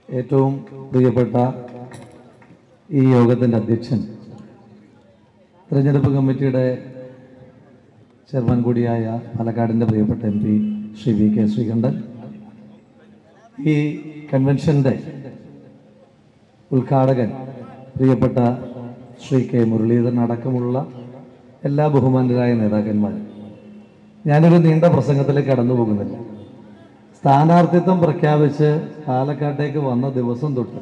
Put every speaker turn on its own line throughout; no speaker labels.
ഏറ്റവും പ്രിയപ്പെട്ട ഈ യോഗത്തിൻ്റെ അധ്യക്ഷൻ തിരഞ്ഞെടുപ്പ് കമ്മിറ്റിയുടെ ചെയർമാൻ കൂടിയായ പാലക്കാടിൻ്റെ പ്രിയപ്പെട്ട M P Shri V K Sreekandan ഈ കൺവെൻഷൻ്റെ ഉദ്ഘാടകൻ പ്രിയപ്പെട്ട ശ്രീ കെ മുരളീധരൻ അടക്കമുള്ള എല്ലാ ബഹുമാനരായ നേതാക്കന്മാർ ഞാനൊരു നീണ്ട പ്രസംഗത്തിലേക്ക് കടന്നു പോകുന്നില്ല സ്ഥാനാർത്ഥിത്വം പ്രഖ്യാപിച്ച് പാലക്കാട്ടേക്ക് വന്ന ദിവസം തൊട്ട്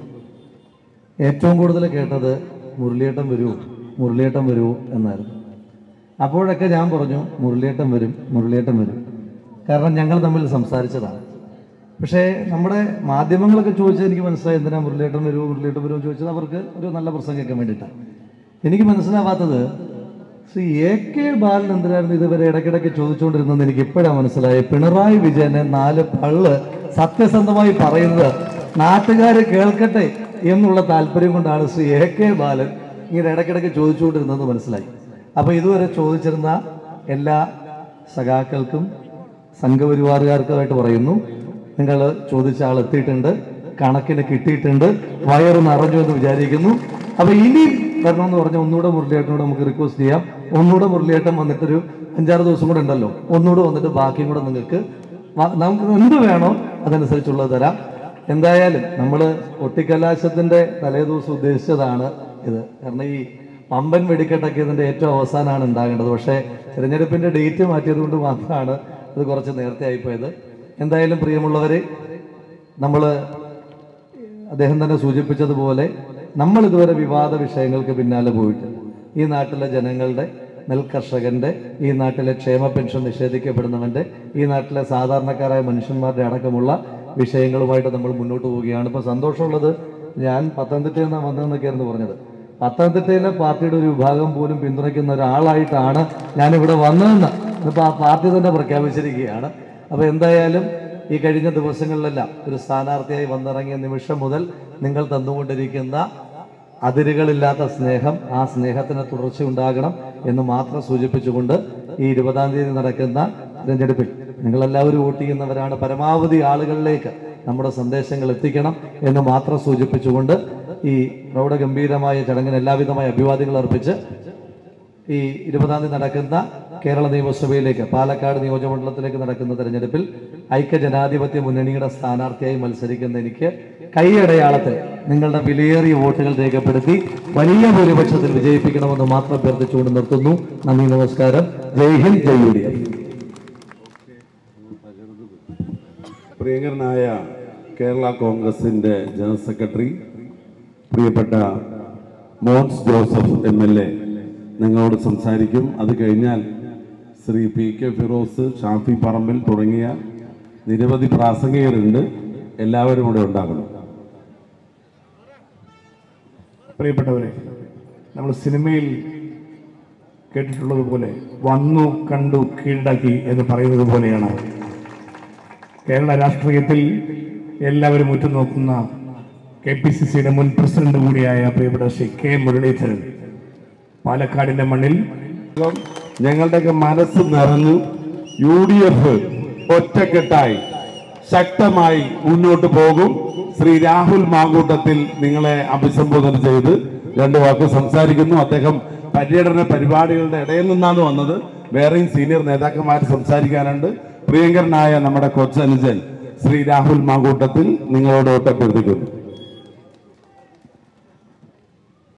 ഏറ്റവും കൂടുതൽ കേട്ടത് മുരളിയേട്ടൻ വരൂ മുരളിയേട്ടൻ വരൂ എന്നായിരുന്നു അപ്പോഴൊക്കെ ഞാൻ പറഞ്ഞു മുരളിയേട്ടൻ വരും മുരളിയേട്ടൻ വരും കാരണം ഞങ്ങൾ തമ്മിൽ സംസാരിച്ചതാണ് പക്ഷേ നമ്മുടെ മാധ്യമങ്ങളൊക്കെ ചോദിച്ചത് എനിക്ക് മനസ്സിലായി എന്തിനാ മുരളിയേട്ടൻ വരുമോ മുരളിയേട്ടൻ വരുമോ എന്ന് ചോദിച്ചത് അവർക്ക് ഒരു നല്ല പ്രസംഗിക്കാൻ വേണ്ടിയിട്ടാണ് എനിക്ക് മനസ്സിലാവാത്തത് ശ്രീ എ കെ ബാലൻ എന്തിനായിരുന്നു ഇതുവരെ ഇടയ്ക്കിടയ്ക്ക് ചോദിച്ചുകൊണ്ടിരുന്നത് എനിക്ക് ഇപ്പോഴാണ് മനസ്സിലായി പിണറായി വിജയനെ നാല് പള്ള് സത്യസന്ധമായി പറയുന്നത് നാട്ടുകാർ കേൾക്കട്ടെ എന്നുള്ള താല്പര്യം കൊണ്ടാണ് ശ്രീ എ കെ ബാലൻ ഇങ്ങനെ ഇടയ്ക്കിടയ്ക്ക് ചോദിച്ചുകൊണ്ടിരുന്നത് മനസ്സിലായി അപ്പോൾ ഇതുവരെ ചോദിച്ചിരുന്ന എല്ലാ സഖാക്കൾക്കും സംഘപരിവാറുകാർക്കുമായിട്ട് പറയുന്നു നിങ്ങൾ ചോദിച്ച ആൾ എത്തിയിട്ടുണ്ട് കണക്കിന് കിട്ടിയിട്ടുണ്ട് വയറ് നിറഞ്ഞു എന്ന് വിചാരിക്കുന്നു അപ്പൊ ഇനി വരണമെന്ന് പറഞ്ഞ ഒന്നുകൂടെ മുരളിയേട്ടനോട് നമുക്ക് റിക്വസ്റ്റ് ചെയ്യാം ഒന്നുകൂടെ മുരളിയേട്ടൻ വന്നിട്ടൊരു അഞ്ചാറ് ദിവസം കൂടെ ഉണ്ടല്ലോ ഒന്നുകൂടെ വന്നിട്ട് ബാക്കിയും കൂടെ നിങ്ങൾക്ക് വ- നമുക്ക് എന്ത് വേണോ അതനുസരിച്ചുള്ളത് തരാം എന്തായാലും നമ്മൾ ഒട്ടിക്കലാശത്തിന്റെ തലേദിവസം ഉദ്ദേശിച്ചതാണ് ഇത് കാരണം ഈ പമ്പൻ വെടിക്കെട്ടൊക്കെ ഇതിന്റെ ഏറ്റവും അവസാനമാണ് ഉണ്ടാകേണ്ടത് പക്ഷേ തിരഞ്ഞെടുപ്പിന്റെ ഡേറ്റ് മാറ്റിയത് കൊണ്ട് മാത്രമാണ് ഇത് കുറച്ച് നേരത്തെ ആയിപ്പോയത് എന്തായാലും പ്രിയമുള്ളവരെ നമ്മൾ അദ്ദേഹം തന്നെ സൂചിപ്പിച്ചതുപോലെ നമ്മൾ ഇതുവരെ വിവാദ വിഷയങ്ങൾക്ക് പിന്നാലെ പോയിട്ടില്ല ഈ നാട്ടിലെ ജനങ്ങളുടെ നെൽകർഷകന്റെ ഈ നാട്ടിലെ ക്ഷേമ പെൻഷൻ നിഷേധിക്കപ്പെടുന്നവന്റെ ഈ നാട്ടിലെ സാധാരണക്കാരായ മനുഷ്യന്മാരുടെ അടക്കമുള്ള വിഷയങ്ങളുമായിട്ട് നമ്മൾ മുന്നോട്ട് പോവുകയാണ് ഇപ്പൊ സന്തോഷമുള്ളത് ഞാൻ പത്തനംതിട്ടയിൽ നിന്നാണ് വന്നതെന്നൊക്കെയായിരുന്നു പറഞ്ഞത് പത്തനംതിട്ടയിലെ പാർട്ടിയുടെ ഒരു വിഭാഗം പോലും പിന്തുണയ്ക്കുന്ന ഒരാളായിട്ടാണ് ഞാൻ ഇവിടെ വന്നതെന്ന് ഇപ്പൊ ആ പാർട്ടി തന്നെ പ്രഖ്യാപിച്ചിരിക്കുകയാണ് അപ്പൊ എന്തായാലും ഈ കഴിഞ്ഞ ദിവസങ്ങളിലെല്ലാം ഒരു സ്ഥാനാർത്ഥിയായി വന്നിറങ്ങിയ നിമിഷം മുതൽ നിങ്ങൾ തന്നുകൊണ്ടിരിക്കുന്ന അതിരുകളില്ലാത്ത സ്നേഹം ആ സ്നേഹത്തിന് തുടർച്ച ഉണ്ടാകണം എന്ന് മാത്രം സൂചിപ്പിച്ചുകൊണ്ട് ഈ ഇരുപതാം തീയതി നടക്കുന്ന തിരഞ്ഞെടുപ്പിൽ നിങ്ങളെല്ലാവരും വോട്ട് ചെയ്യുന്നവരാണ് പരമാവധി ആളുകളിലേക്ക് നമ്മുടെ സന്ദേശങ്ങൾ എത്തിക്കണം എന്ന് മാത്രം സൂചിപ്പിച്ചുകൊണ്ട് ഈ പ്രൗഢഗംഭീരമായ ചടങ്ങിന് എല്ലാവിധമായ അഭിവാദ്യങ്ങൾ അർപ്പിച്ച് ഈ ഇരുപതാം തീയതി നടക്കുന്ന കേരള നിയമസഭയിലേക്ക് പാലക്കാട് നിയോജകമണ്ഡലത്തിലേക്ക് നടക്കുന്ന തെരഞ്ഞെടുപ്പിൽ ഐക്യജനാധിപത്യ മുന്നണിയുടെ സ്ഥാനാർത്ഥിയായി മത്സരിക്കുന്ന എനിക്ക് കൈയടയാളത്തിൽ നിങ്ങളുടെ വിലയേറിയ വോട്ടുകൾ രേഖപ്പെടുത്തി വലിയ ഭൂരിപക്ഷത്തിൽ വിജയിപ്പിക്കണമെന്ന് മാത്രം അഭ്യർത്ഥിച്ചുകൊണ്ട് നിർത്തുന്നു നന്ദി നമസ്കാരം Jai Hind Jai U D F
പ്രിയങ്കരനായ കേരള കോൺഗ്രസിന്റെ ജനറൽ സെക്രട്ടറി പ്രിയപ്പെട്ട Mons Joseph M L A നിങ്ങളോട് സംസാരിക്കും അത് കഴിഞ്ഞാൽ ശ്രീ പി കെ ഫിറോസ് ഷാഫി പറമ്പിൽ തുടങ്ങിയ നിരവധി പ്രാസംഗികരുണ്ട് എല്ലാവരും ഇവിടെ ഉണ്ടാകണം
പ്രിയപ്പെട്ടവരെ നമ്മൾ സിനിമയിൽ കേട്ടിട്ടുള്ളത് പോലെ വന്നു കണ്ടു കീഴടക്കി എന്ന് പറയുന്നത് പോലെയാണ് കേരള രാഷ്ട്രീയത്തിൽ എല്ലാവരും ഉറ്റുനോക്കുന്ന കെ പി സി സിയുടെ മുൻ പ്രസിഡന്റ് കൂടിയായ പ്രിയപ്പെട്ട ശ്രീ കെ മുരളീധരൻ പാലക്കാടിന്റെ മണ്ണിൽ
ഞങ്ങളുടെയൊക്കെ മനസ്സ് നിറഞ്ഞു യു ഡി എഫ് ഒറ്റക്കെട്ടായി ശക്തമായി മുന്നോട്ട് പോകും ശ്രീ രാഹുൽ മാങ്കൂട്ടത്തിൽ നിങ്ങളെ അഭിസംബോധന ചെയ്ത് രണ്ട് വാക്ക് സംസാരിക്കുന്നു അദ്ദേഹം പര്യടന പരിപാടികളുടെ ഇടയിൽ നിന്നാണ് വന്നത് വേറെയും സീനിയർ നേതാക്കന്മാർ സംസാരിക്കാനുണ്ട് പ്രിയങ്കരനായ നമ്മുടെ കൊച്ചനുജൻ ശ്രീ രാഹുൽ മാങ്കൂട്ടത്തിൽ നിങ്ങളോട് ഒറ്റപ്പെടുത്തിക്കുന്നു